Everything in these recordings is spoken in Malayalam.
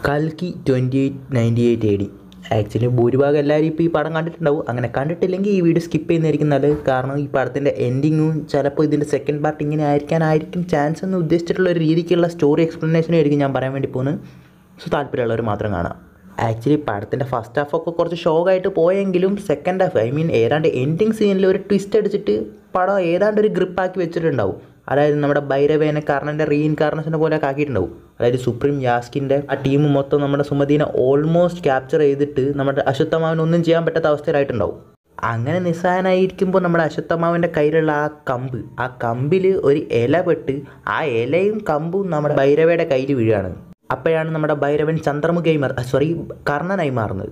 കൽക്കി twenty eight ninety eight A D actually ഭൂരിഭാഗം എല്ലാവരും ഇപ്പോൾ ഈ പടം കണ്ടിട്ടുണ്ടാവും അങ്ങനെ കണ്ടിട്ടില്ലെങ്കിൽ ഈ വീഡിയോ സ്കിപ്പ് ചെയ്യുന്നതായിരിക്കും നല്ലത് കാരണം ഈ പടത്തിൻ്റെ എൻഡിങ്ങും ചിലപ്പോൾ ഇതിൻ്റെ സെക്കൻഡ് പാർട്ട് ഇങ്ങനെ ആയിരിക്കാനായിരിക്കും ചാൻസ് എന്ന് ഉദ്ദേശിച്ചിട്ടുള്ള ഒരു രീതിക്കുള്ള സ്റ്റോറി എക്സ്പ്ലനേഷനും ആയിരിക്കും ഞാൻ പറയാൻ വേണ്ടി പോകുന്നത് സോ താല്പര്യമുള്ളവർ മാത്രം കാണാം ആക്ച്വലി പടത്തിൻ്റെ ഫസ്റ്റ് ഹാഫൊക്കെ കുറച്ച് ഷോക്കായിട്ട് പോയെങ്കിലും സെക്കൻഡ് ഹാഫ് ഐ മീൻ ഏതാണ്ട് എൻഡിങ് സീനിൽ ഒരു ട്വിസ്റ്റ് അടിച്ചിട്ട് പടം ഏതാണ്ട് ഒരു ഗ്രിപ്പാക്കി വെച്ചിട്ടുണ്ടാവും അതായത് നമ്മുടെ ഭൈരവേനെ കർണൻ്റെ റീഇൻകാർണേഷനെ പോലെ ഒക്കെ ആക്കിയിട്ടുണ്ടാവും അതായത് സുപ്രീം യാസ്കിൻ്റെ ആ ടീം മൊത്തം നമ്മുടെ സുമതിനെ ഓൾമോസ്റ്റ് ക്യാപ്ചർ ചെയ്തിട്ട് നമ്മുടെ അശ്വത്ഥമാവൻ ഒന്നും ചെയ്യാൻ പറ്റാത്ത അവസ്ഥയിലായിട്ടുണ്ടാവും അങ്ങനെ നിസ്സായനായിരിക്കുമ്പോൾ നമ്മുടെ അശ്വത്ഥമാവിൻ്റെ കയ്യിലുള്ള ആ കമ്പ് ആ കമ്പിൽ ഒരു ഇല പെട്ട് ആ ഇലയും കമ്പും നമ്മുടെ ഭൈരവയുടെ കയ്യിൽ വീഴുകയാണ് അപ്പോഴാണ് നമ്മുടെ ഭൈരവൻ ചന്ദ്രമുഖിയായി മാറി സോറി കർണനായി മാറുന്നത്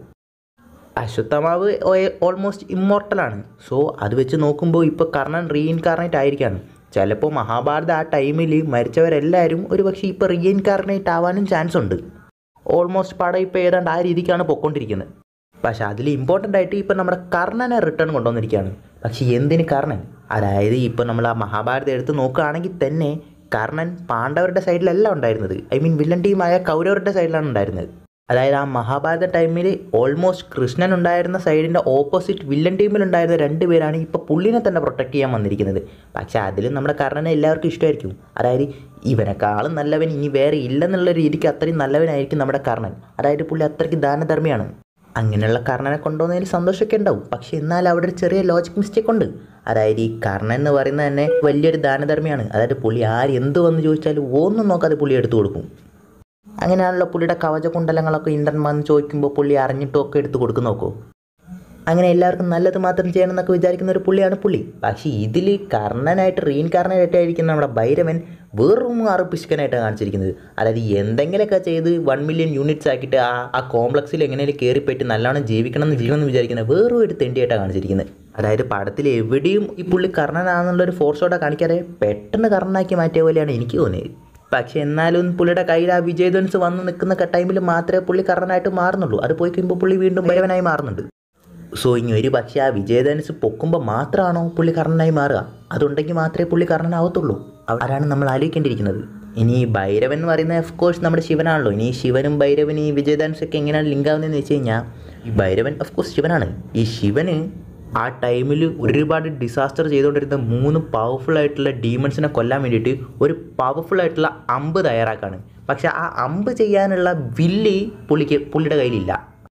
അശ്വത്ഥമാവ് ഓൾമോസ്റ്റ് ഇമ്മോർട്ടലാണ് സോ അത് വെച്ച് നോക്കുമ്പോൾ ഇപ്പോൾ കർണൻ റീഇൻകാർണേറ്റ് ആയിരിക്കാണ് ചിലപ്പോൾ മഹാഭാരത ആ ടൈമിൽ മരിച്ചവരെല്ലാവരും ഒരു പക്ഷേ ഇപ്പോൾ റീഇൻകാർണേറ്റ് ആവാനും ചാൻസ് ഉണ്ട് ഓൾമോസ്റ്റ് പടം ഇപ്പോൾ ഏതാണ്ട് ആ രീതിക്കാണ് പൊയ്ക്കൊണ്ടിരിക്കുന്നത് പക്ഷേ അതിൽ ഇമ്പോർട്ടൻ്റ് ആയിട്ട് ഇപ്പോൾ നമ്മുടെ കർണനെ റിട്ടേൺ കൊണ്ടുവന്നിരിക്കുകയാണ് പക്ഷേ എന്തിന് കർണൻ അതായത് ഇപ്പോൾ നമ്മൾ ആ മഹാഭാരതം എടുത്ത് നോക്കുകയാണെങ്കിൽ തന്നെ കർണൻ പാണ്ഡവരുടെ സൈഡിലല്ല ഉണ്ടായിരുന്നത് ഐ മീൻ വില്ലൻ ടീമായ കൗരവരുടെ സൈഡിലാണ് ഉണ്ടായിരുന്നത് അതായത് ആ മഹാഭാരത ടൈമിൽ ഓൾമോസ്റ്റ് കൃഷ്ണൻ ഉണ്ടായിരുന്ന സൈഡിൻ്റെ ഓപ്പോസിറ്റ് വില്ലൻ ടീമിലുണ്ടായിരുന്ന രണ്ട് പേരാണ് ഇപ്പോൾ പുള്ളിനെ തന്നെ പ്രൊട്ടക്ട് ചെയ്യാൻ വന്നിരിക്കുന്നത് പക്ഷേ അതിലും നമ്മുടെ കർണനെ എല്ലാവർക്കും ഇഷ്ടമായിരിക്കും അതായത് ഇവനെക്കാളും നല്ലവൻ ഇനി വേറെ ഇല്ലെന്നുള്ള രീതിക്ക് അത്രയും നല്ലവനായിരിക്കും നമ്മുടെ കർണൻ അതായത് പുള്ളി അത്രയ്ക്ക് ദാനധർമ്മിയാണ് അങ്ങനെയുള്ള കർണനെ കൊണ്ടുവന്നതിൽ സന്തോഷമൊക്കെ ഉണ്ടാവും പക്ഷേ എന്നാൽ അവിടെ ഒരു ചെറിയ ലോജിക് മിസ്റ്റേക്ക് ഉണ്ട് അതായത് ഈ കർണൻ എന്ന് പറയുന്നത് തന്നെ വലിയൊരു ദാനധർമ്മിയാണ് അതായത് പുള്ളി ആര് എന്ത് വന്ന് ചോദിച്ചാലും ഒന്നും നോക്കാതെ പുള്ളി എടുത്തു കൊടുക്കും അങ്ങനെയാണല്ലോ പുള്ളിയുടെ കവചകുണ്ടലങ്ങളൊക്കെ ഇന്ദ്രൻ വന്ന് ചോദിക്കുമ്പോൾ പുള്ളി അറിഞ്ഞിട്ടും ഒക്കെ എടുത്ത് കൊടുക്കും നോക്കൂ അങ്ങനെ എല്ലാവർക്കും നല്ലത് മാത്രം ചെയ്യണം എന്നൊക്കെ വിചാരിക്കുന്ന ഒരു പുള്ളിയാണ് പുള്ളി പക്ഷേ ഇതിൽ കർണനായിട്ട് റീൻകാർണനായിട്ട് ആയിരിക്കും നമ്മുടെ ഭൈരവൻ വേറൊരു അറുപ്പിശുക്കനായിട്ട് കാണിച്ചിരിക്കുന്നത് അതായത് എന്തെങ്കിലുമൊക്കെ ചെയ്ത് വൺ മില്യൺ യൂണിറ്റ്സ് ആക്കിയിട്ട് ആ ആ കോംപ്ലക്സിൽ എങ്ങനെയും കയറിപ്പോയിട്ട് നല്ലോണം ജീവിക്കണം എന്ന് ജീവിക്കണം എന്ന് വിചാരിക്കുന്ന വേറൊരു ഒരു തെണ്ടിയായിട്ടാണ് കാണിച്ചിരിക്കുന്നത് അതായത് പടത്തിൽ എവിടെയും ഈ പുള്ളി കർണനാണെന്നുള്ള ഒരു ഫോർസോടെ കാണിക്കാതെ പെട്ടെന്ന് കർണനാക്കി മാറ്റിയ പോലെയാണ് എനിക്ക് തോന്നിയത് പക്ഷെ എന്നാലും പുള്ളിയുടെ കയ്യിൽ ആ വിജയധ്വൻസ് വന്ന് നിൽക്കുന്ന ടൈമിൽ മാത്രമേ പുള്ളി കർണനായിട്ട് മാറുന്നുള്ളൂ അത് പോയി കഴിയുമ്പോൾ പുള്ളി വീണ്ടും ഭൈരവനായി മാറുന്നുണ്ട് സോ ഇനി ഒരു പക്ഷേ ആ വിജയധനുസ് പൊക്കുമ്പോൾ മാത്രമാണോ പുള്ളി കർണനായി മാറുക അതുണ്ടെങ്കിൽ മാത്രമേ പുള്ളി കർണനാവത്തുള്ളൂ അതാണ് നമ്മൾ ആലോചിക്കേണ്ടിയിരിക്കുന്നത് ഇനി ഭൈരവൻ എന്ന് പറയുന്നത് ഓഫ് കോഴ്സ് നമ്മുടെ ശിവനാണല്ലോ ഇനി ശിവനും ഭൈരവനും ഈ വിജയധനുസൊക്കെ എങ്ങനെയാണ് ലിങ്ക് ആവുന്നതെന്ന് വെച്ച് കഴിഞ്ഞാൽ ഈ ഭൈരവൻ ഓഫ് കോഴ്സ് ശിവനാണ് ഈ ശിവന് ആ ടൈമിൽ ഒരുപാട് ഡിസാസ്റ്റർ ചെയ്തുകൊണ്ടിരുന്ന മൂന്ന് പവർഫുൾ ആയിട്ടുള്ള ഡീമൺസിനെ കൊല്ലാൻ വേണ്ടിയിട്ട് ഒരു പവർഫുൾ ആയിട്ടുള്ള അമ്പ് തയ്യാറാക്കാണ് പക്ഷെ ആ അമ്പ് ചെയ്യാനുള്ള വില്ല് പുള്ളിക്ക് പുള്ളിയുടെ കയ്യിലില്ല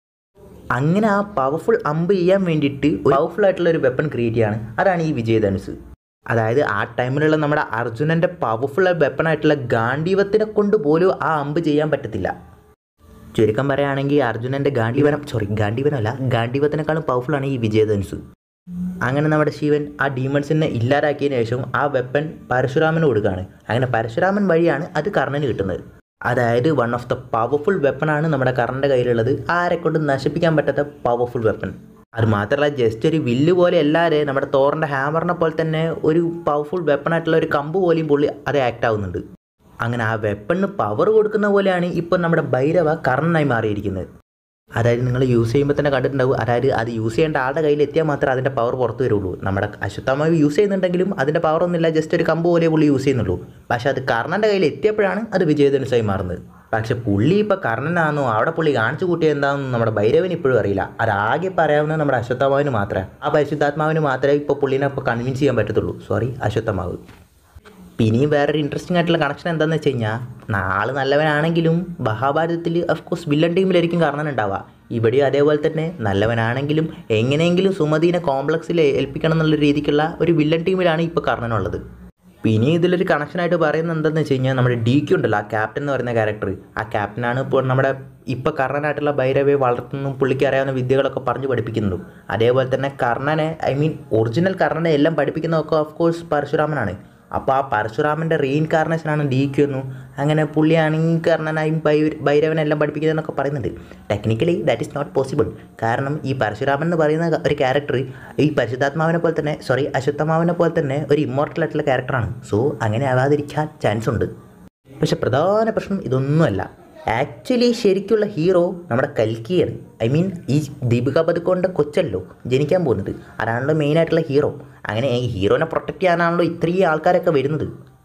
അങ്ങനെ ആ പവർഫുൾ അമ്പ് ചെയ്യാൻ വേണ്ടിയിട്ട് പവർഫുൾ ആയിട്ടുള്ള ഒരു വെപ്പൺ ക്രിയേറ്റ് ചെയ്യാണ് അതാണ് ഈ വിജയധനുസ് അതായത് ആ ടൈമിലുള്ള നമ്മുടെ അർജുനൻ്റെ പവർഫുൾ വെപ്പൺ ആയിട്ടുള്ള ഗാന്ധീവത്തിനെ കൊണ്ട് പോലും ആ അമ്പ് ചെയ്യാൻ പറ്റത്തില്ല ചുരുക്കം പറയുകയാണെങ്കിൽ അർജുനൻ്റെ ഗാന്ധീവനം സോറി ഗാന്ധീവനമല്ല ഗാന്ധീവത്തിനേക്കാളും പവർഫുള്ളാണ് ഈ വിജയധനുസ് അങ്ങനെ നമ്മുടെ ശിവൻ ആ ഡീമൺസിനെ ഇല്ലാതാക്കിയതിന് ശേഷം ആ വെപ്പൺ പരശുരാമന് കൊടുക്കുകയാണ് അങ്ങനെ പരശുരാമൻ വഴിയാണ് അത് കർണന് കിട്ടുന്നത് അതായത് വൺ ഓഫ് ദ പവർഫുൾ വെപ്പണാണ് നമ്മുടെ കർണൻ്റെ കയ്യിലുള്ളത് ആരെ കൊണ്ട് നശിപ്പിക്കാൻ പറ്റാത്ത പവർഫുൾ വെപ്പൺ അത് മാത്രമല്ല ജസ്റ്റ് ഒരു വില്ല് പോലെ അല്ലാതെ നമ്മുടെ തോറിൻ്റെ ഹാമറിനെ പോലെ തന്നെ ഒരു പവർഫുൾ വെപ്പണായിട്ടുള്ള ഒരു കമ്പ് പോലെയും പുള്ളി അത് ആക്ട് ആവുന്നുണ്ട് അങ്ങനെ ആ വെപ്പണിന് പവർ കൊടുക്കുന്ന പോലെയാണ് ഇപ്പോൾ നമ്മുടെ ഭൈരവ കർണനായി മാറിയിരിക്കുന്നത് അതായത് നിങ്ങൾ യൂസ് ചെയ്യുമ്പോൾ തന്നെ കണ്ടിട്ടുണ്ടാവും അതായത് അത് യൂസ് ചെയ്യേണ്ട ആളുടെ കയ്യിൽ എത്തിയാൽ മാത്രമേ അതിൻ്റെ പവർ പുറത്ത് വരുള്ളൂ നമ്മുടെ അശ്വത്ഥമാവ് യൂസ് ചെയ്യുന്നുണ്ടെങ്കിലും അതിൻ്റെ പവർ ഒന്നുമില്ല ജസ്റ്റ് ഒരു കമ്പ് പോലെ പുള്ളി യൂസ് ചെയ്യുന്നുള്ളൂ പക്ഷേ അത് കർണൻ്റെ കയ്യിൽ എത്തിയപ്പോഴാണ് അത് വിജയധനുസായി മാറുന്നത് പക്ഷെ പുള്ളി ഇപ്പോൾ കർണനാണെന്നോ അവിടെ പുള്ളി കാണിച്ചു കൂട്ടിയ എന്താണെന്നും നമ്മുടെ ഭൈരവന് ഇപ്പോഴും അറിയില്ല അതാകെ പറയാവുന്നത് നമ്മുടെ അശ്വത്ഥമാവിന് മാത്രമേ ആ പരിശുദ്ധാത്മാവിന് മാത്രമേ ഇപ്പോൾ പുള്ളിനെ ഇപ്പോൾ കൺവിൻസ് ചെയ്യാൻ പറ്റത്തുള്ളൂ സോറി അശ്വത്ഥമാവ് പിന്നെയും വേറൊരു ഇൻട്രസ്റ്റിംഗ് ആയിട്ടുള്ള കണക്ഷൻ എന്താണെന്ന് വെച്ച് കഴിഞ്ഞാൽ നാളെ നല്ലവനാണെങ്കിലും മഹാഭാരതത്തിൽ കോഴ്സ് വില്ലൻ ടീമിലായിരിക്കും കർണൻ ഉണ്ടാവുക ഇവിടെയും അതേപോലെ തന്നെ നല്ലവനാണെങ്കിലും എങ്ങനെയെങ്കിലും സുമതിനെ കോംപ്ലക്സിൽ ഏൽപ്പിക്കണം എന്നുള്ള രീതിക്കുള്ള ഒരു വില്ലൻ ടീമിലാണ് ഇപ്പോൾ കർണനുള്ളത് പിന്നെ ഇതിലൊരു കണക്ഷനായിട്ട് പറയുന്നത് എന്താണെന്ന് വെച്ച് കഴിഞ്ഞാൽ നമ്മുടെ ഡി ക്യു ഉണ്ടല്ലോ ആ ക്യാപ്റ്റൻ എന്ന് പറയുന്ന ക്യാരക്ടർ ആ ക്യാപ്റ്റനാണ് ഇപ്പോൾ നമ്മുടെ ഇപ്പോൾ കർണനായിട്ടുള്ള ഭൈരവയെ വളർത്തുന്നതും പുള്ളിക്ക് അറിയാവുന്ന വിദ്യകളൊക്കെ പറഞ്ഞു പഠിപ്പിക്കുന്നതും അതേപോലെ തന്നെ കർണനെ ഐ മീൻ ഒറിജിനൽ കർണനെ എല്ലാം പഠിപ്പിക്കുന്നതൊക്കെ ഓഫ് കോഴ്സ് പരശുരാമനാണ് അപ്പോൾ ആ പരശുരാമൻ്റെ റീഇൻകാർണേഷനാണ് ഡി ക്യു എന്നും അങ്ങനെ പുള്ളിയാണെങ്കിൽ കർണനായും ഭൈ ഭൈരവനെല്ലാം പഠിപ്പിക്കുന്നതെന്നൊക്കെ പറയുന്നുണ്ട് technically that is not possible കാരണം ഈ പരശുരാമൻ എന്ന് പറയുന്ന ഒരു ക്യാരക്ടർ ഈ പരിശുദ്ധാത്മാവിനെ പോലെ തന്നെ സോറി അശ്വത്ഥമാവിനെ പോലെ തന്നെ ഒരു ഇമ്മോർട്ടൽ ആയിട്ടുള്ള ക്യാരക്ടറാണ് സോ അങ്ങനെ ആവാതിരിക്കാൻ ചാൻസ് ഉണ്ട് പക്ഷെ പ്രധാന പ്രശ്നം ഇതൊന്നുമല്ല ആക്ച്വലി ശരിക്കുള്ള ഹീറോ നമ്മുടെ കൽക്കിയാണ് ഐ മീൻ ഈ ദീപിക പതുക്കോൻ്റെ കൊച്ചല്ലോ ജനിക്കാൻ പോകുന്നത് അതാണല്ലോ മെയിനായിട്ടുള്ള ഹീറോ അങ്ങനെ ഈ ഹീറോനെ പ്രൊട്ടക്റ്റ് ചെയ്യാനാണല്ലോ ഇത്രയും ആൾക്കാരൊക്കെ വരുന്നത്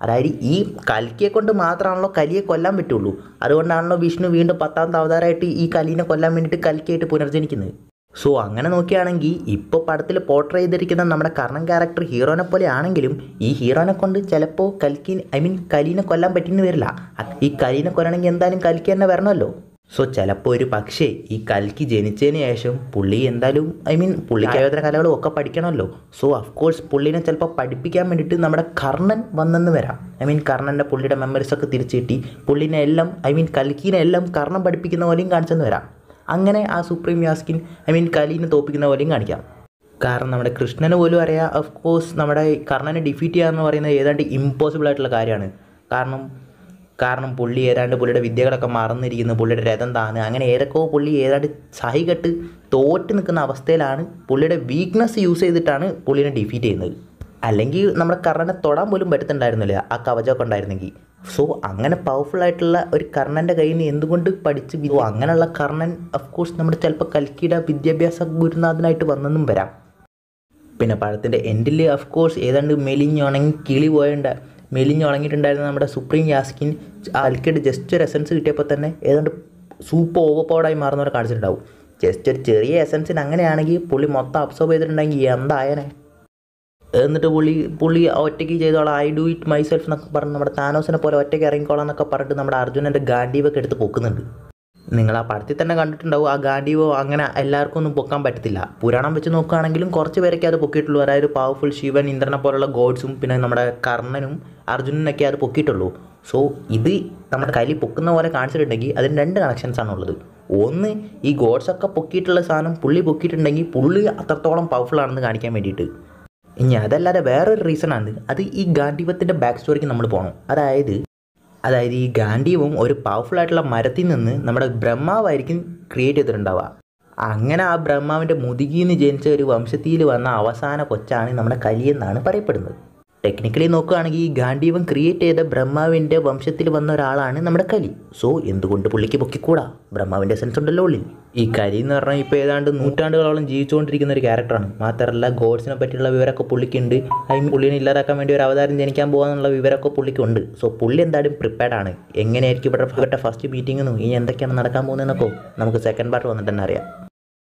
അതായത് ഈ കൽക്കിയെ കൊണ്ട് മാത്രമാണല്ലോ കലിയെ കൊല്ലാൻ പറ്റുള്ളൂ അതുകൊണ്ടാണല്ലോ വിഷ്ണു വീണ്ടും പത്താമത്തെ അവതാരമായിട്ട് ഈ കലീനെ കൊല്ലാൻ വേണ്ടിയിട്ട് കൽക്കിയായിട്ട് പുനർജനിക്കുന്നത് സോ അങ്ങനെ നോക്കുകയാണെങ്കിൽ ഇപ്പോൾ പടത്തിൽ പോർട്രേ ചെയ്തിരിക്കുന്ന നമ്മുടെ കർണൻ ക്യാരക്ടർ ഹീറോനെ പോലെ ആണെങ്കിലും ഈ ഹീറോനെ കൊണ്ട് ചിലപ്പോൾ കൽക്കി ഐ മീൻ കലീനെ കൊല്ലാൻ പറ്റിയെന്ന് വരില്ല അ- ഈ കലീനെ കൊല്ലണമെങ്കിൽ എന്തായാലും കൽക്കി തന്നെ വരണമല്ലോ സോ ചിലപ്പോൾ ഒരു പക്ഷേ ഈ കൽക്കി ജനിച്ചതിന് ശേഷം പുള്ളി എന്തായാലും ഐ മീൻ പുള്ളിക്ക് ആയോധന കലകളും ഒക്കെ പഠിക്കണമല്ലോ സോ കോഴ്സ് പുള്ളിനെ ചിലപ്പോൾ പഠിപ്പിക്കാൻ വേണ്ടിയിട്ട് നമ്മുടെ കർണൻ വന്നെന്ന് വരാം ഐ മീൻ കർണൻ്റെ പുള്ളിയുടെ മെമ്മറീസ് ഒക്കെ തിരിച്ചു കിട്ടി പുള്ളിനെ എല്ലാം ഐ മീൻ കൽക്കീനെ എല്ലാം കർണൻ പഠിപ്പിക്കുന്ന പോലെയും കാണിച്ചെന്ന് വരാം അങ്ങനെ ആ സുപ്രീം യാസ്കിൻ ഐ മീൻ കലീനെ തോപ്പിക്കുന്ന പോലെയും കാണിക്കാം കാരണം നമ്മുടെ കൃഷ്ണന് പോലും അറിയാം ഓഫ് കോഴ്സ് നമ്മുടെ കർണനെ ഡിഫീറ്റ് ചെയ്യുക എന്ന് പറയുന്നത് ഏതാണ്ട് ഇമ്പോസിബിൾ ആയിട്ടുള്ള കാര്യമാണ് കാരണം കാരണം പുള്ളി ഏതാണ്ട് പുള്ളിയുടെ വിദ്യകളൊക്കെ മറന്നിരിക്കുന്നു പുള്ളിയുടെ രഥം താന്ന് അങ്ങനെ ഏതൊക്കെയോ പുള്ളി ഏതാണ്ട് സഹി കെട്ട് തോറ്റ് നിൽക്കുന്ന അവസ്ഥയിലാണ് പുള്ളിയുടെ വീക്ക്നെസ് യൂസ് ചെയ്തിട്ടാണ് പുള്ളിനെ ഡിഫീറ്റ് ചെയ്യുന്നത് അല്ലെങ്കിൽ നമ്മുടെ കർണനെ തൊടാൻ പോലും പറ്റത്തുണ്ടായിരുന്നില്ല ആ കവചമൊക്കെ ഉണ്ടായിരുന്നെങ്കിൽ സോ അങ്ങനെ പവർഫുൾ ആയിട്ടുള്ള ഒരു കർണൻ്റെ കയ്യിൽ നിന്ന് എന്തുകൊണ്ട് പഠിച്ച് വി- അങ്ങനെയുള്ള കർണൻ ഓഫ് കോഴ്സ് നമ്മുടെ ചിലപ്പോൾ കൽക്കിയുടെ വിദ്യാഭ്യാസ ഗുരുനാഥനായിട്ട് വന്നെന്നും വരാം പിന്നെ പഴത്തിൻ്റെ എൻഡിൽ ഓഫ് കോഴ്സ് ഏതാണ്ട് മെലിഞ്ഞുണങ്ങി കിളി പോയുണ്ട് മെലിഞ്ഞുണങ്ങിയിട്ടുണ്ടായിരുന്ന നമ്മുടെ സുപ്രീം യാസ്കിൻ ആൽക്കിയുടെ ജസ്റ്റ് ഒരു എസൻസ് കിട്ടിയപ്പോൾ തന്നെ ഏതാണ്ട് സൂപ്പർ ഓവർ പവർഡായി മാറുന്നവരെ കാണിച്ചിട്ടുണ്ടാവും ജസ്റ്റ് ഒരു ചെറിയ എസൻസിന് അങ്ങനെയാണെങ്കിൽ പുള്ളി മൊത്തം അബ്സോർബ് ചെയ്തിട്ടുണ്ടെങ്കിൽ എന്തായനെ എന്നിട്ട് പുള്ളി പുള്ളി ഒറ്റയ്ക്ക് ചെയ്തോളാം ഐ ഡു ഇറ്റ് മൈസെൽഫ് എന്നൊക്കെ പറഞ്ഞ് നമ്മുടെ താനോസിനെ പോലെ ഒറ്റയ്ക്ക് ഇറങ്ങിക്കോളാം എന്നൊക്കെ പറഞ്ഞിട്ട് നമ്മുടെ അർജുനൻ്റെ ഗാഡീവൊക്കെ എടുത്ത് പൊക്കുന്നുണ്ട് നിങ്ങൾ ആ പടത്തിൽ തന്നെ കണ്ടിട്ടുണ്ടാവും ആ ഗാഡീവോ അങ്ങനെ എല്ലാവർക്കും ഒന്നും പൊക്കാൻ പറ്റത്തില്ല പുരാണം വെച്ച് നോക്കുകയാണെങ്കിലും കുറച്ച് പേരൊക്കെ അത് പൊക്കിയിട്ടുള്ളൂ അതായത് പവർഫുൾ ശിവൻ ഇന്ദ്രനെ പോലുള്ള ഗോഡ്സും പിന്നെ നമ്മുടെ കർണനും അർജുനനൊക്കെ അത് പൊക്കിയിട്ടുള്ളൂ സോ ഇത് നമ്മുടെ കലി പൊക്കുന്ന പോലെ കാണിച്ചിട്ടുണ്ടെങ്കിൽ അതിന് രണ്ട് കണക്ഷൻസ് ആണുള്ളത് ഒന്ന് ഈ ഗോഡ്സ് ഒക്കെ പൊക്കിയിട്ടുള്ള സാധനം പുള്ളി പൊക്കിയിട്ടുണ്ടെങ്കിൽ പുള്ളി അത്രത്തോളം പവർഫുൾ ആണെന്ന് കാണിക്കാൻ വേണ്ടിയിട്ട് ഇനി അതല്ലാതെ വേറൊരു റീസൺ ആണ് അത് ഈ ഗാന്ധീവത്തിൻ്റെ ബാക്ക് സ്റ്റോറിക്ക് നമ്മൾ പോകണം അതായത് അതായത് ഈ ഗാന്ധീവം ഒരു പവർഫുൾ ആയിട്ടുള്ള മരത്തിൽ നിന്ന് നമ്മുടെ ബ്രഹ്മാവായിരിക്കും ക്രിയേറ്റ് ചെയ്തിട്ടുണ്ടാവുക അങ്ങനെ ആ ബ്രഹ്മാവിൻ്റെ മുതുകിൽ നിന്ന് ജനിച്ച ഒരു വംശത്തിൽ വന്ന അവസാന കൊച്ചാണ് നമ്മുടെ കലി എന്നാണ് പറയപ്പെടുന്നത് ടെക്നിക്കലി നോക്കുകയാണെങ്കിൽ ഈ ഗാന്ധീവം ക്രിയേറ്റ് ചെയ്ത ബ്രഹ്മാവിൻ്റെ വംശത്തിൽ വന്ന ഒരാളാണ് നമ്മുടെ കലി സോ എന്തുകൊണ്ട് പുള്ളിക്ക് പൊക്കിക്കൂടാ ബ്രഹ്മാവിൻ്റെ സെൻസ് ഉണ്ടല്ലോ ഉള്ളിൽ ഈ കലി എന്ന് പറഞ്ഞാൽ ഇപ്പോൾ ഏതാണ്ട് നൂറ്റാണ്ടുകളോളം ജീവിച്ചുകൊണ്ടിരിക്കുന്ന ഒരു ക്യാരക്ടറാണ് മാത്രമല്ല ഗോഡ്സിനെ പറ്റിയുള്ള വിവരമൊക്കെ പുള്ളിക്കുണ്ട് ഐ മീൻ പുള്ളിനെ ഇല്ലാതാക്കാൻ വേണ്ടി ഒരു അവതാരം ജനിക്കാൻ പോകാന്നുള്ള വിവരമൊക്കെ പുള്ളിക്കുണ്ട് സോ പുള്ളി എന്തായാലും പ്രിപ്പയർഡ് ആണ് എങ്ങനെയായിരിക്കും ഇവിടെ ഇവരുടെ ഫസ്റ്റ് മീറ്റിംഗ് ഇനി എന്തൊക്കെയാണ് നടക്കാൻ പോകുന്നതെന്നൊക്കെ നമുക്ക് സെക്കൻഡ് പാർട്ട് വന്നിട്ട് തന്നെ അറിയാം